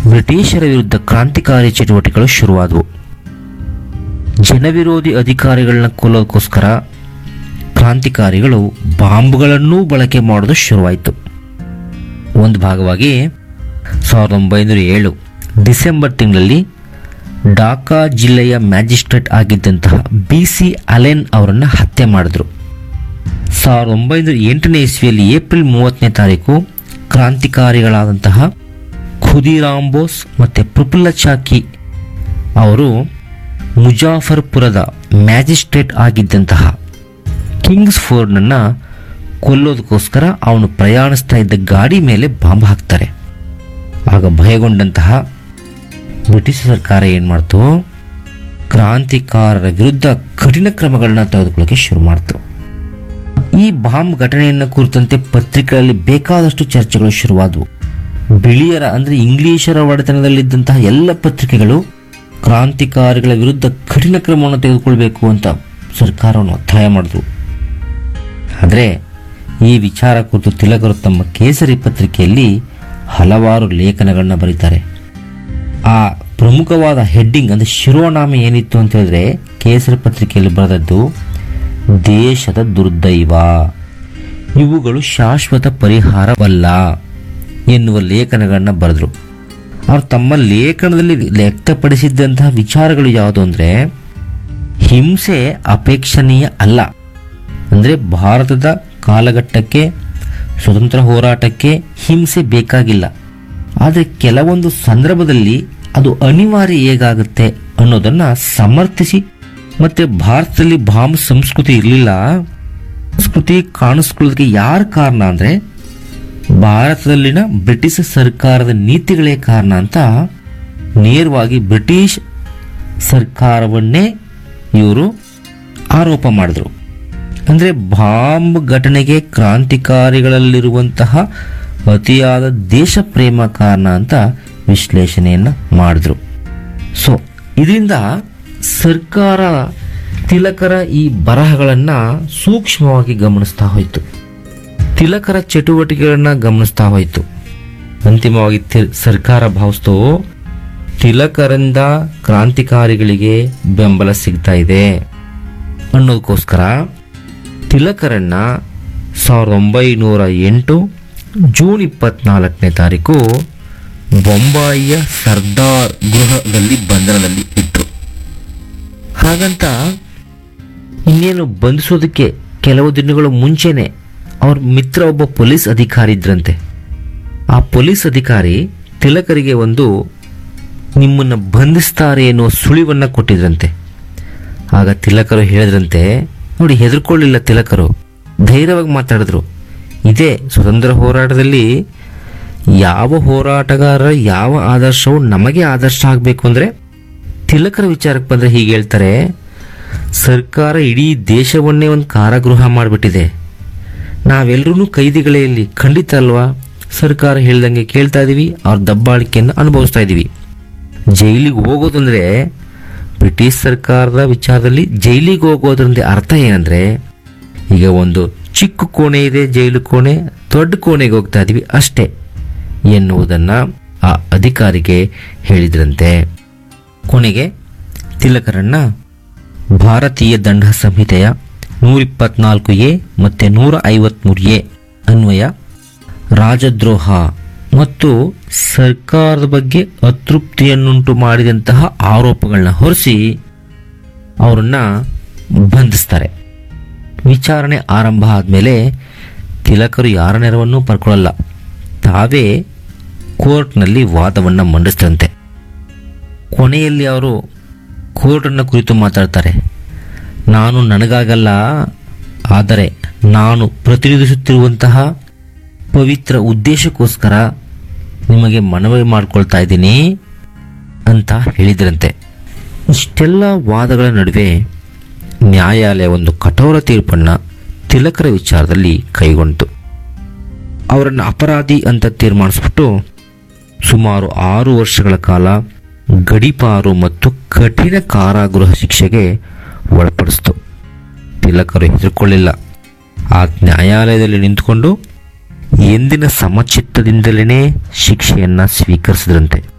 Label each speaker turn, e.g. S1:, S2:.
S1: ಬ್ರಿಟಿಷರ ವಿರುದ್ಧ ಕ್ರಾಂತಿಕಾರಿ ಚಟುವಟಿಕೆಗಳು ಶುರುವಾದವು ಜನವಿರೋಧಿ ಅಧಿಕಾರಿಗಳನ್ನ ಕೊಲ್ಲೋದಕ್ಕೋಸ್ಕರ ಕ್ರಾಂತಿಕಾರಿಗಳು ಬಾಂಬ್ಗಳನ್ನೂ ಬಳಕೆ ಮಾಡೋದು ಶುರುವಾಯಿತು ಒಂದು ಭಾಗವಾಗಿ ಸಾವಿರದ ಒಂಬೈನೂರ ಏಳು ಡಿಸೆಂಬರ್ ತಿಂಗಳಲ್ಲಿ ಢಾಕಾ ಜಿಲ್ಲೆಯ ಮ್ಯಾಜಿಸ್ಟ್ರೇಟ್ ಆಗಿದ್ದಂತಹ ಬಿ ಸಿ ಅಲೆನ್ ಅವರನ್ನು ಹತ್ಯೆ ಮಾಡಿದ್ರು ಸಾವಿರದ ಒಂಬೈನೂರ ಎಂಟನೇ ಇಸ್ವಿಯಲ್ಲಿ ಏಪ್ರಿಲ್ ಮೂವತ್ತನೇ ತಾರೀಕು ಕ್ರಾಂತಿಕಾರಿಗಳಾದಂತಹ ಖುದಿರಾಮ್ ಬೋಸ್ ಮತ್ತು ಪ್ರಫುಲ್ಲ ಚಾಕಿ ಅವರು ಮುಜಾಫರ್ಪುರದ ಮ್ಯಾಜಿಸ್ಟ್ರೇಟ್ ಆಗಿದ್ದಂತಹ ಕಿಂಗ್ಸ್ ಫೋರ್ಡನ್ನು ಕೊಲ್ಲೋದಕ್ಕೋಸ್ಕರ ಅವನು ಪ್ರಯಾಣಿಸ್ತಾ ಇದ್ದ ಗಾಡಿ ಮೇಲೆ ಬಾಂಬ್ ಹಾಕ್ತಾರೆ ಆಗ ಭಯಗೊಂಡಂತಹ ಬ್ರಿಟಿಷ್ ಸರ್ಕಾರ ಏನು ಮಾಡ್ತು ಕ್ರಾಂತಿಕಾರರ ವಿರುದ್ಧ ಕಠಿಣ ಕ್ರಮಗಳನ್ನ ತೆಗೆದುಕೊಳ್ಳೋಕೆ ಶುರು ಮಾಡ್ತು ಈ ಬಾಂಬ್ ಘಟನೆಯನ್ನು ಕುರಿತಂತೆ ಪತ್ರಿಕೆಗಳಲ್ಲಿ ಬೇಕಾದಷ್ಟು ಚರ್ಚೆಗಳು ಶುರುವಾದವು ಬಿಳಿಯರ ಅಂದರೆ ಇಂಗ್ಲಿಷರ ಒಡೆತನದಲ್ಲಿದ್ದಂತಹ ಎಲ್ಲ ಪತ್ರಿಕೆಗಳು ಕ್ರಾಂತಿಕಾರಿಗಳ ವಿರುದ್ಧ ಕಠಿಣ ಕ್ರಮವನ್ನು ತೆಗೆದುಕೊಳ್ಬೇಕು ಅಂತ ಸರ್ಕಾರವನ್ನು ಒತ್ತಾಯ ಮಾಡಿದ್ರು ಆದರೆ ಈ ವಿಚಾರ ಕುರಿತು ತಿಲಕರು ತಮ್ಮ ಕೇಸರಿ ಪತ್ರಿಕೆಯಲ್ಲಿ ಹಲವಾರು ಲೇಖನಗಳನ್ನ ಬರೀತಾರೆ ಆ ಪ್ರಮುಖವಾದ ಹೆಡ್ಡಿಂಗ್ ಅಂದರೆ ಶಿರೋನಾಮೆ ಏನಿತ್ತು ಅಂತ ಹೇಳಿದ್ರೆ ಕೇಸರಿ ಪತ್ರಿಕೆಯಲ್ಲಿ ಬರೆದದ್ದು ದೇಶದ ದುರ್ದೈವ ಇವುಗಳು ಶಾಶ್ವತ ಪರಿಹಾರವಲ್ಲ ಎನ್ನುವ ಲೇಖನಗಳನ್ನ ಬರೆದ್ರು ಅವ್ರು ತಮ್ಮ ಲೇಖನದಲ್ಲಿ ವ್ಯಕ್ತಪಡಿಸಿದ್ದಂತಹ ವಿಚಾರಗಳು ಯಾವುದು ಅಂದರೆ ಹಿಂಸೆ ಅಪೇಕ್ಷಣೀಯ ಅಲ್ಲ ಅಂದರೆ ಭಾರತದ ಕಾಲಘಟ್ಟಕ್ಕೆ ಸ್ವತಂತ್ರ ಹೋರಾಟಕ್ಕೆ ಹಿಂಸೆ ಬೇಕಾಗಿಲ್ಲ ಆದರೆ ಕೆಲವೊಂದು ಸಂದರ್ಭದಲ್ಲಿ ಅದು ಅನಿವಾರ್ಯ ಹೇಗಾಗುತ್ತೆ ಅನ್ನೋದನ್ನು ಸಮರ್ಥಿಸಿ ಮತ್ತು ಭಾರತದಲ್ಲಿ ಬಾಂಬ್ ಸಂಸ್ಕೃತಿ ಇರಲಿಲ್ಲ ಸಂಸ್ಕೃತಿ ಕಾಣಿಸ್ಕೊಳ್ಳೋದಕ್ಕೆ ಯಾರು ಕಾರಣ ಅಂದರೆ ಭಾರತದಲ್ಲಿನ ಬ್ರಿಟಿಷ್ ಸರ್ಕಾರದ ನೀತಿಗಳೇ ಕಾರಣ ಅಂತ ನೇರವಾಗಿ ಬ್ರಿಟಿಷ್ ಸರ್ಕಾರವನ್ನೇ ಇವರು ಆರೋಪ ಮಾಡಿದ್ರು ಅಂದರೆ ಬಾಂಬ್ ಘಟನೆಗೆ ಕ್ರಾಂತಿಕಾರಿಗಳಲ್ಲಿರುವಂತಹ ಅತಿಯಾದ ದೇಶ ಪ್ರೇಮ ಕಾರಣ ಅಂತ ವಿಶ್ಲೇಷಣೆಯನ್ನು ಮಾಡಿದ್ರು ಸೊ ಇದರಿಂದ ಸರ್ಕಾರ ತಿಲಕರ ಈ ಬರಹಗಳನ್ನು ಸೂಕ್ಷ್ಮವಾಗಿ ಗಮನಿಸ್ತಾ ಹೋಯಿತು ತಿಲಕರ ಚಟುವಟಿಕೆಗಳನ್ನ ಗಮನಿಸ್ತಾ ಹೋಯಿತು ಅಂತಿಮವಾಗಿ ತಿ- ಸರ್ಕಾರ ಭಾವಿಸ್ತು ತಿಲಕರಿಂದ ಕ್ರಾಂತಿಕಾರಿಗಳಿಗೆ ಬೆಂಬಲ ಸಿಗ್ತಾ ಇದೆ ಅನ್ನೋದಕ್ಕೋಸ್ಕರ ತಿಲಕರನ್ನ ಸಾವಿರದ ಒಂಬೈನೂರ ಎಂಟು ಜೂನ್ ಇಪ್ಪತ್ನಾಲ್ಕನೇ ತಾರೀಕು ಬೊಂಬಾಯಿಯ ಸರ್ದಾರ್ ಗೃಹದಲ್ಲಿ ಬಂಧನದಲ್ಲಿ ಇಟ್ಟರು ಹಾಗಂತ ಇನ್ನೇನು ಬಂಧಿಸೋದಕ್ಕೆ ಕೆಲವು ದಿನಗಳ ಮುಂಚೆನೆ ಅವ್ರ ಮಿತ್ರ ಒಬ್ಬ ಪೊಲೀಸ್ ಅಧಿಕಾರಿ ಇದ್ರಂತೆ ಆ ಪೊಲೀಸ್ ಅಧಿಕಾರಿ ತಿಲಕರಿಗೆ ಒಂದು ನಿಮ್ಮನ್ನು ಬಂಧಿಸ್ತಾರೆ ಎನ್ನುವ ಸುಳಿವನ್ನು ಕೊಟ್ಟಿದ್ರಂತೆ ಆಗ ತಿಲಕರು ಹೇಳಿದ್ರಂತೆ ನೋಡಿ ಹೆದರ್ಕೊಳ್ಳಿಲ್ಲ ತಿಲಕರು ಧೈರ್ಯವಾಗಿ ಮಾತಾಡಿದ್ರು ಇದೇ ಸ್ವತಂತ್ರ ಹೋರಾಟದಲ್ಲಿ ಯಾವ ಹೋರಾಟಗಾರರ ಯಾವ ಆದರ್ಶವು ನಮಗೆ ಆದರ್ಶ ಆಗಬೇಕು ಅಂದರೆ ತಿಲಕರ ವಿಚಾರಕ್ಕೆ ಬಂದರೆ ಹೀಗೆ ಹೇಳ್ತಾರೆ ಸರ್ಕಾರ ಇಡೀ ದೇಶವನ್ನೇ ಒಂದು ಕಾರಾಗೃಹ ಮಾಡಿಬಿಟ್ಟಿದೆ ನಾವೆಲ್ಲರೂ ಕೈದಿಗಳೇ ಇಲ್ಲಿ ಖಂಡಿತ ಅಲ್ವಾ ಸರ್ಕಾರ ಹೇಳ್ದಂಗೆ ಕೇಳ್ತಾ ಇದೀವಿ ಅವ್ರ ದಬ್ಬಾಳಿಕೆಯನ್ನು ಅನುಭವಿಸ್ತಾ ಇದ್ದೀವಿ ಜೈಲಿಗೆ ಹೋಗೋದಂದ್ರೆ ಬ್ರಿಟಿಷ್ ಸರ್ಕಾರದ ವಿಚಾರದಲ್ಲಿ ಜೈಲಿಗೆ ಹೋಗೋದ್ರಿಂದ ಅರ್ಥ ಏನಂದ್ರೆ ಈಗ ಒಂದು ಚಿಕ್ಕ ಕೋಣೆ ಇದೆ ಜೈಲು ಕೋಣೆ ದೊಡ್ಡ ಕೋಣೆಗೆ ಹೋಗ್ತಾ ಇದೀವಿ ಅಷ್ಟೇ ಎನ್ನುವುದನ್ನು ಆ ಅಧಿಕಾರಿಗೆ ಹೇಳಿದ್ರಂತೆ ಕೊನೆಗೆ ತಿಲಕರನ್ನ ಭಾರತೀಯ ದಂಡ ಸಂಹಿತೆಯ ನೂರಿಪ್ಪತ್ನಾಲ್ಕು ಎ ಮತ್ತು ನೂರ ಐವತ್ಮೂರು ಎ ಅನ್ವಯ ರಾಜದ್ರೋಹ ಮತ್ತು ಸರ್ಕಾರದ ಬಗ್ಗೆ ಅತೃಪ್ತಿಯನ್ನುಂಟು ಮಾಡಿದಂತಹ ಆರೋಪಗಳನ್ನ ಹೊರಿಸಿ ಅವರನ್ನ ಬಂಧಿಸ್ತಾರೆ ವಿಚಾರಣೆ ಆರಂಭ ಆದಮೇಲೆ ತಿಲಕರು ಯಾರ ನೆರವನ್ನೂ ಪಡ್ಕೊಳ್ಳಲ್ಲ ತಾವೇ ಕೋರ್ಟ್ನಲ್ಲಿ ವಾದವನ್ನು ಮಂಡಿಸ್ತಂತೆ ಕೊನೆಯಲ್ಲಿ ಅವರು ಕೋರ್ಟನ್ನು ಕುರಿತು ಮಾತಾಡ್ತಾರೆ ನಾನು ನನಗಾಗಲ್ಲ ಆದರೆ ನಾನು ಪ್ರತಿನಿಧಿಸುತ್ತಿರುವಂತಹ ಪವಿತ್ರ ಉದ್ದೇಶಕ್ಕೋಸ್ಕರ ನಿಮಗೆ ಮನವಿ ಮಾಡ್ಕೊಳ್ತಾ ಇದ್ದೀನಿ ಅಂತ ಹೇಳಿದ್ರಂತೆ ಇಷ್ಟೆಲ್ಲ ವಾದಗಳ ನಡುವೆ ನ್ಯಾಯಾಲಯ ಒಂದು ಕಠೋರ ತೀರ್ಪನ್ನು ತಿಲಕರ ವಿಚಾರದಲ್ಲಿ ಕೈಗೊಂಡಿತು ಅವರನ್ನು ಅಪರಾಧಿ ಅಂತ ತೀರ್ಮಾನಿಸ್ಬಿಟ್ಟು ಸುಮಾರು ಆರು ವರ್ಷಗಳ ಕಾಲ ಗಡಿಪಾರು ಮತ್ತು ಕಠಿಣ ಕಾರಾಗೃಹ ಶಿಕ್ಷೆಗೆ ಒಳಪಡಿಸಿತು ತಿಲಕರು ಹೆದರ್ಕೊಳ್ಳಿಲ್ಲ ಆ ನ್ಯಾಯಾಲಯದಲ್ಲಿ ನಿಂತುಕೊಂಡು ಎಂದಿನ ಸಮಚಿತ್ತದಿಂದಲೇ ಶಿಕ್ಷೆಯನ್ನು ಸ್ವೀಕರಿಸಿದ್ರಂತೆ